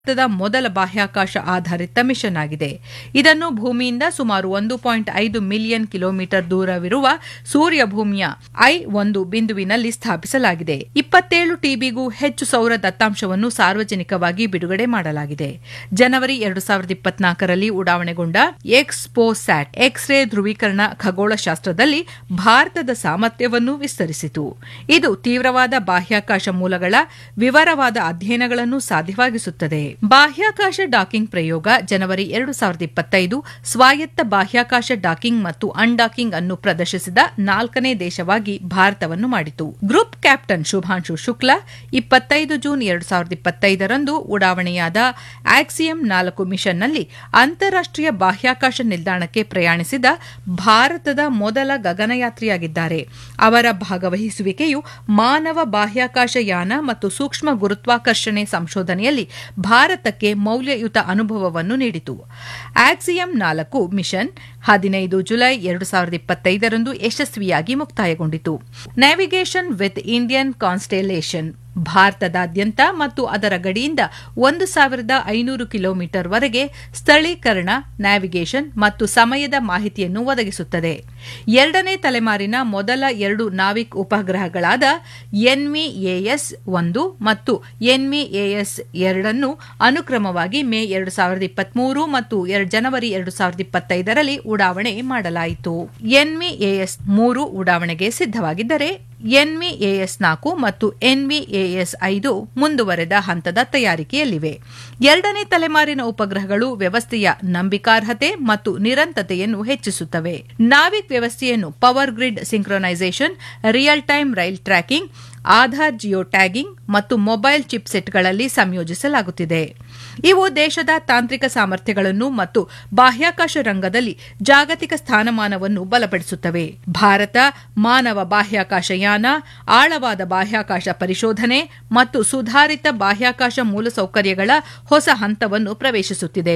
ಭಾರತದ ಮೊದಲ ಬಾಹ್ಯಾಕಾಶ ಆಧಾರಿತ ಮಿಷನ್ ಆಗಿದೆ ಇದನ್ನು ಭೂಮಿಯಿಂದ ಸುಮಾರು ಒಂದು ಪಾಯಿಂಟ್ ಐದು ಮಿಲಿಯನ್ ಕಿಲೋಮೀಟರ್ ದೂರವಿರುವ ಸೂರ್ಯ ಭೂಮಿಯ ಐ ಒಂದು ಬಿಂದುವಿನಲ್ಲಿ ಸ್ಥಾಪಿಸಲಾಗಿದೆ ಇಪ್ಪತ್ತೇಳು ಟಿಬಿಗೂ ಹೆಚ್ಚು ಸೌರ ದತ್ತಾಂಶವನ್ನು ಸಾರ್ವಜನಿಕವಾಗಿ ಬಿಡುಗಡೆ ಮಾಡಲಾಗಿದೆ ಜನವರಿ ಎರಡು ಸಾವಿರದ ಇಪ್ಪತ್ನಾಲ್ಕರಲ್ಲಿ ಉಡಾವಣೆಗೊಂಡ ಎಕ್ಸ್ಪೋಸ್ಯಾಟ್ ಎಕ್ಸ್ರೇ ಧ್ರುವೀಕರಣ ಖಗೋಳಶಾಸ್ತ್ರದಲ್ಲಿ ಭಾರತದ ಸಾಮರ್ಥ್ಯವನ್ನು ವಿಸ್ತರಿಸಿತು ಇದು ತೀವ್ರವಾದ ಬಾಹ್ಯಾಕಾಶ ಮೂಲಗಳ ವಿವರವಾದ ಅಧ್ಯಯನಗಳನ್ನು ಸಾಧ್ಯವಾಗಿಸುತ್ತದೆ ಬಾಹ್ಯಾಕಾಶ ಡಾಕಿಂಗ್ ಪ್ರಯೋಗ ಜನವರಿ ಎರಡು ಸಾವಿರದ ಇಪ್ಪತ್ತೈದು ಸ್ವಾಯತ್ತ ಬಾಹ್ಯಾಕಾಶ ಡಾಕಿಂಗ್ ಮತ್ತು ಅನ್ಡಾಕಿಂಗ್ ಅನ್ನು ಪ್ರದರ್ಶಿಸಿದ ನಾಲ್ಕನೇ ದೇಶವಾಗಿ ಭಾರತವನ್ನು ಮಾಡಿತು ಗ್ರೂಪ್ ಕ್ಯಾಪ್ಟನ್ ಶುಭಾಂಶು ಶುಕ್ಲಾ ಇಪ್ಪತ್ತೈದು ಜೂನ್ ಎರಡು ಸಾವಿರದ ಇಪ್ಪತ್ತೈದರಂದು ಉಡಾವಣೆಯಾದ ಆಕ್ಸಿಯಂ ನಾಲ್ಕು ಮಿಷನ್ನಲ್ಲಿ ಅಂತಾರಾಷ್ಟೀಯ ಬಾಹ್ಯಾಕಾಶ ನಿಲ್ದಾಣಕ್ಕೆ ಪ್ರಯಾಣಿಸಿದ ಭಾರತದ ಮೊದಲ ಗಗನಯಾತ್ರಿಯಾಗಿದ್ದಾರೆ ಅವರ ಭಾಗವಹಿಸುವಿಕೆಯು ಮಾನವ ಬಾಹ್ಯಾಕಾಶ ಯಾನ ಮತ್ತು ಸೂಕ್ಷ್ಮ ಗುರುತ್ವಾಕರ್ಷಣೆ ಸಂಶೋಧನೆಯಲ್ಲಿ ಭಾರತಕ್ಕೆ ಮೌಲ್ಯಯುತ ಅನುಭವವನ್ನು ನೀಡಿತು ಆಕ್ಸಿಯಂ ನಾಲ್ಕು ಮಿಷನ್ ಹದಿನೈದು ಜುಲೈ ಎರಡು ಸಾವಿರದ ಇಪ್ಪತ್ತೈದರಂದು ಯಶಸ್ವಿಯಾಗಿ ಮುಕ್ತಾಯಗೊಂಡಿತು ನ್ಯಾವಿಗೇಷನ್ ವಿತ್ ಇಂಡಿಯನ್ ಕಾನ್ಸ್ಟೆಲೇಷನ್ ಭಾರತದಾದ್ಯಂತ ಮತ್ತು ಅದರ ಗಡಿಯಿಂದ ಒಂದು ಸಾವಿರದ ಐನೂರು ಕಿಲೋಮೀಟರ್ ವರೆಗೆ ಸ್ಥಳೀಕರಣ ನ್ಯಾವಿಗೇಷನ್ ಮತ್ತು ಸಮಯದ ಮಾಹಿತಿಯನ್ನು ಒದಗಿಸುತ್ತದೆ ಎರಡನೇ ತಲೆಮಾರಿನ ಮೊದಲ ಎರಡು ನಾವಿಕ್ ಉಪಗ್ರಹಗಳಾದ ಎನ್ವಿಎಎಸ್ ಒಂದು ಮತ್ತು ಎನ್ವಿಎಎಸ್ ಎರಡನ್ನು ಅನುಕ್ರಮವಾಗಿ ಮೇ ಎರಡು ಸಾವಿರದ ಇಪ್ಪತ್ಮೂರು ಮತ್ತು ಜನವರಿ ಎರಡು ಸಾವಿರದ ಇಪ್ಪತ್ತೈದರಲ್ಲಿ ಉಡಾವಣೆ ಮಾಡಲಾಯಿತು ಎನ್ವಿಎಎಸ್ ಮೂರು ಉಡಾವಣೆಗೆ ಸಿದ್ದವಾಗಿದ್ದರೆ ಎನ್ವಿಎಎಸ್ ನಾಲ್ಕು ಮತ್ತು ಎನ್ವಿಎಎಸ್ ಐದು ಮುಂದುವರೆದ ಹಂತದ ತಯಾರಿಕೆಯಲ್ಲಿವೆ ಎರಡನೇ ತಲೆಮಾರಿನ ಉಪಗ್ರಹಗಳು ವ್ಯವಸ್ಥೆಯ ನಂಬಿಕಾರ್ಹತೆ ಮತ್ತು ನಿರಂತತೆಯನ್ನು ಹೆಚ್ಚಿಸುತ್ತವೆ ನಾವಿಕ್ ವ್ಯವಸ್ಥೆಯನ್ನು power grid synchronisation real time rail tracking Aadhaar geo tagging ಮತ್ತು ಮೊಬೈಲ್ ಚಿಪ್ಸೆಟ್ಗಳಲ್ಲಿ ಸಂಯೋಜಿಸಲಾಗುತ್ತಿದೆ ಇವು ದೇಶದ ತಾಂತ್ರಿಕ ಸಾಮರ್ಥ್ಯಗಳನ್ನು ಮತ್ತು ಬಾಹ್ಯಾಕಾಶ ರಂಗದಲ್ಲಿ ಜಾಗತಿಕ ಸ್ಥಾನಮಾನವನ್ನು ಬಲಪಡಿಸುತ್ತವೆ ಭಾರತ ಮಾನವ ಬಾಹ್ಯಾಕಾಶ ಯಾನ ಆಳವಾದ ಬಾಹ್ಯಾಕಾಶ ಪರಿಶೋಧನೆ ಮತ್ತು ಸುಧಾರಿತ ಬಾಹ್ಯಾಕಾಶ ಮೂಲಸೌಕರ್ಯಗಳ ಹೊಸ ಹಂತವನ್ನು ಪ್ರವೇಶಿಸುತ್ತಿದೆ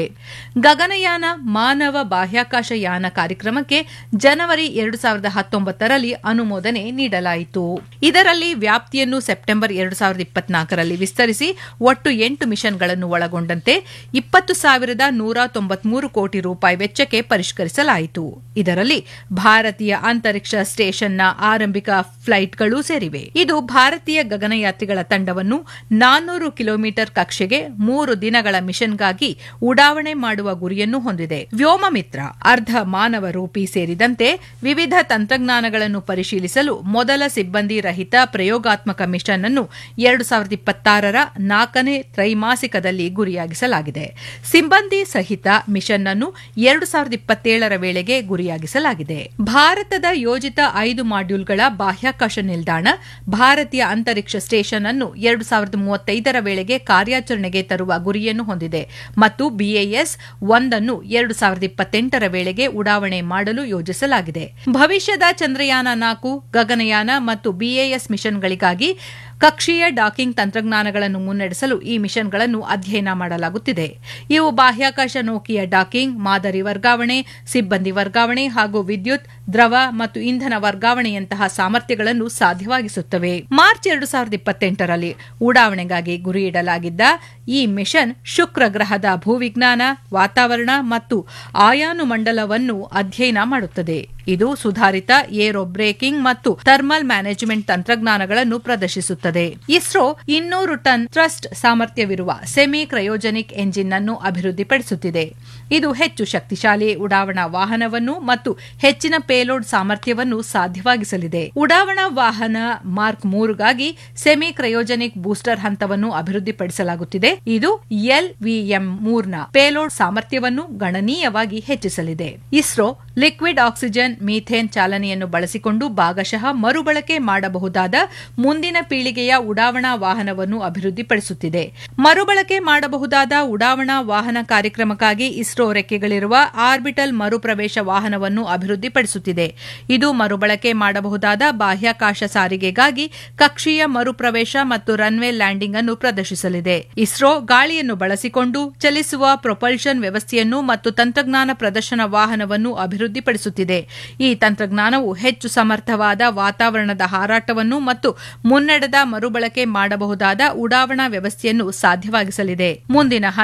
ಗಗನಯಾನ ಮಾನವ ಬಾಹ್ಯಾಕಾಶ ಯಾನ ಕಾರ್ಯಕ್ರಮಕ್ಕೆ ಜನವರಿ ಎರಡು ಸಾವಿರದ ಹತ್ತೊಂಬತ್ತರಲ್ಲಿ ಅನುಮೋದನೆ ನೀಡಲಾಯಿತು ಇದರಲ್ಲಿ ವ್ಯಾಪ್ತಿಯನ್ನು ಸೆಪ್ಟೆಂಬರ್ ಎರಡು ಸಾವಿರದ ಇಪ್ಪತ್ನಾಲ್ಕರಲ್ಲಿ ವಿಸ್ತರಿಸಿ ಒಟ್ಟು ಎಂಟು ಮಿಷನ್ಗಳನ್ನು ಒಳಗೊಂಡಂತೆ ಇಪ್ಪತ್ತು ಸಾವಿರದ ನೂರ ತೊಂಬತ್ಮೂರು ಕೋಟಿ ರೂಪಾಯಿ ವೆಚ್ಚಕ್ಕೆ ಪರಿಷ್ಕರಿಸಲಾಯಿತು ಇದರಲ್ಲಿ ಭಾರತೀಯ ಅಂತರಿಕ್ಷ ಸ್ಟೇಷನ್ನ ಆರಂಭಿಕ ಫ್ಲೈಟ್ಗಳು ಸೇರಿವೆ ಇದು ಭಾರತೀಯ ಗಗನಯಾತ್ರಿಗಳ ತಂಡವನ್ನು ನಾನ್ನೂರು ಕಿಲೋಮೀಟರ್ ಕಕ್ಷೆಗೆ ಮೂರು ದಿನಗಳ ಮಿಷನ್ಗಾಗಿ ಉಡಾವಣೆ ಮಾಡುವ ಗುರಿಯನ್ನು ಹೊಂದಿದೆ ವ್ಯೋಮ ಮಿತ್ರ ಅರ್ಧ ಮಾನವ ರೂಪಿ ಸೇರಿದಂತೆ ವಿವಿಧ ತಂತ್ರಜ್ಞಾನಗಳನ್ನು ಪರಿಶೀಲಿಸಲು ಮೊದಲ ಸಿಬ್ಬಂದಿ ರಹಿತ ಪ್ರಯೋಗಾತ್ಮಕ ಮಿಷನ್ ಅನ್ನು ಎರಡು ಸಾವಿರದ ಇಪ್ಪತ್ತಾರರ ನಾಲ್ಕನೇ ತ್ರೈಮಾಸಿಕದಲ್ಲಿ ಗುರಿಯಾಗಿಸಲಾಗಿದೆ ಸಿಬ್ಬಂದಿ ಸಹಿತ ಮಿಷನ್ ಅನ್ನು ಎರಡು ಸಾವಿರದ ಇಪ್ಪತ್ತೇಳರ ವೇಳೆಗೆ ಗುರಿಯಾಗಿಸಲಾಗಿದೆ ಭಾರತದ ಯೋಜಿತ ಐದು ಮಾಡ್ಯೂಲ್ಗಳ ಬಾಹ್ಯಾಕಾಶ ನಿಲ್ದಾಣ ಭಾರತೀಯ ಅಂತರಿಕ್ಷ ಸ್ಟೇಷನ್ ಅನ್ನು ಎರಡು ಸಾವಿರದ ಮೂವತ್ತೈದರ ವೇಳೆಗೆ ಕಾರ್ಯಾಚರಣೆಗೆ ತರುವ ಗುರಿಯನ್ನು ಹೊಂದಿದೆ ಮತ್ತು ಬಿಎಎಸ್ ಒಂದನ್ನು ಎರಡು ಸಾವಿರದ ಇಪ್ಪತ್ತೆಂಟರ ವೇಳೆಗೆ ಉಡಾವಣೆ ಮಾಡಲು ಯೋಜಿಸಲಾಗಿದೆ ಭವಿಷ್ಯದ ಚಂದ್ರಯಾನ ನಾಲ್ಕು ಗಗನಯಾನ ಮತ್ತು ಬಿಎಎಸ್ ಮಿಷನ್ಗಳಿಗಾಗಿ ಕಕ್ಷೀಯ ಡಾಕಿಂಗ್ ತಂತ್ರಜ್ಞಾನಗಳನ್ನು ಮುನ್ನಡೆಸಲು ಈ ಮಿಷನ್ಗಳನ್ನು ಅಧ್ಯಯನ ಮಾಡಲಾಗುತ್ತಿದೆ ಇವು ಬಾಹ್ಯಾಕಾಶ ನೌಕೆಯ ಡಾಕಿಂಗ್ ಮಾದರಿ ವರ್ಗಾವಣೆ ಸಿಬ್ಬಂದಿ ವರ್ಗಾವಣೆ ಹಾಗೂ ವಿದ್ಯುತ್ ದ್ರವ ಮತ್ತು ಇಂಧನ ವರ್ಗಾವಣೆಯಂತಹ ಸಾಮರ್ಥ್ಯಗಳನ್ನು ಸಾಧ್ಯವಾಗಿಸುತ್ತವೆ ಮಾರ್ಚ್ ಎರಡು ಸಾವಿರದ ಇಪ್ಪತ್ತೆಂಟರಲ್ಲಿ ಉಡಾವಣೆಗಾಗಿ ಗುರಿಯಿಡಲಾಗಿದ್ದ ಈ ಮಿಷನ್ ಶುಕ್ರ ಗ್ರಹದ ಭೂವಿಜ್ಞಾನ ವಾತಾವರಣ ಮತ್ತು ಆಯಾನು ಮಂಡಲವನ್ನು ಅಧ್ಯಯನ ಮಾಡುತ್ತದೆ ಇದು ಸುಧಾರಿತ ಏರೋ ಬ್ರೇಕಿಂಗ್ ಮತ್ತು ಥರ್ಮಲ್ ಮ್ಯಾನೇಜ್ಮೆಂಟ್ ತಂತ್ರಜ್ಞಾನಗಳನ್ನು ಪ್ರದರ್ಶಿಸುತ್ತದೆ ಇಸ್ರೋ ಇನ್ನೂರು ಟನ್ ಥ್ರಸ್ಟ್ ಸಾಮರ್ಥ್ಯವಿರುವ ಸೆಮಿ ಕ್ರಯೋಜೆನಿಕ್ ಎಂಜಿನ್ ಅನ್ನು ಅಭಿವೃದ್ಧಿಪಡಿಸುತ್ತಿದೆ ಇದು ಹೆಚ್ಚು ಶಕ್ತಿಶಾಲಿ ಉಡಾವಣಾ ವಾಹನವನ್ನು ಮತ್ತು ಹೆಚ್ಚಿನ ಪೇಲೋಡ್ ಸಾಮರ್ಥ್ಯವನ್ನು ಸಾಧ್ಯವಾಗಿಸಲಿದೆ ಉಡಾವಣಾ ವಾಹನ ಮಾರ್ಕ್ ಮೂರುಗಾಗಿ ಸೆಮಿ ಕ್ರಯೋಜೆನಿಕ್ ಬೂಸ್ಟರ್ ಹಂತವನ್ನು ಅಭಿವೃದ್ಧಿಪಡಿಸಲಾಗುತ್ತಿದೆ ಇದು ಎಲ್ವಿಎಂ ಮೂರ್ನ ಪೇಲೋಡ್ ಸಾಮರ್ಥ್ಯವನ್ನು ಗಣನೀಯವಾಗಿ ಹೆಚ್ಚಿಸಲಿದೆ ಇಸ್ರೋ ಲಿಕ್ವಿಡ್ ಆಕ್ಸಿಜನ್ ಮೀಥೇನ್ ಚಾಲನೆಯನ್ನು ಬಳಸಿಕೊಂಡು ಭಾಗಶಃ ಮರುಬಳಕೆ ಮಾಡಬಹುದಾದ ಮುಂದಿನ ಪೀಳಿಗೆಯ ಉಡಾವಣಾ ವಾಹನವನ್ನು ಅಭಿವೃದ್ಧಿಪಡಿಸುತ್ತಿದೆ ಮರುಬಳಕೆ ಮಾಡಬಹುದಾದ ಉಡಾವಣಾ ವಾಹನ ಕಾರ್ಯಕ್ರಮಕ್ಕಾಗಿ ಇಸ್ರೋ ರೆಕ್ಕೆಗಳಿರುವ ಆರ್ಬಿಟಲ್ ಮರುಪ್ರವೇಶ ವಾಹನವನ್ನು ಅಭಿವೃದ್ಧಿಪಡಿಸುತ್ತಿದೆ ಇದು ಮರುಬಳಕೆ ಮಾಡಬಹುದಾದ ಬಾಹ್ಯಾಕಾಶ ಸಾರಿಗೆಗಾಗಿ ಕಕ್ಷೀಯ ಮರುಪ್ರವೇಶ ಮತ್ತು ರನ್ವೇ ಲ್ಯಾಂಡಿಂಗ್ ಅನ್ನು ಪ್ರದರ್ಶಿಸಲಿದೆ ಇಸ್ರೋ ಇಸ್ರೋ ಗಾಳಿಯನ್ನು ಬಳಸಿಕೊಂಡು ಚಲಿಸುವ ಪ್ರೊಪಲ್ಷನ್ ವ್ಯವಸ್ಥೆಯನ್ನು ಮತ್ತು ತಂತ್ರಜ್ಞಾನ ಪ್ರದರ್ಶನ ವಾಹನವನ್ನು ಅಭಿವೃದ್ಧಿಪಡಿಸುತ್ತಿದೆ ಈ ತಂತ್ರಜ್ಞಾನವು ಹೆಚ್ಚು ಸಮರ್ಥವಾದ ವಾತಾವರಣದ ಹಾರಾಟವನ್ನು ಮತ್ತು ಮುನ್ನಡೆದ ಮರುಬಳಕೆ ಮಾಡಬಹುದಾದ ಉಡಾವಣಾ ವ್ಯವಸ್ಥೆಯನ್ನು ಸಾಧ್ಯವಾಗಿಸಲಿದೆ ಮುಂದಿನ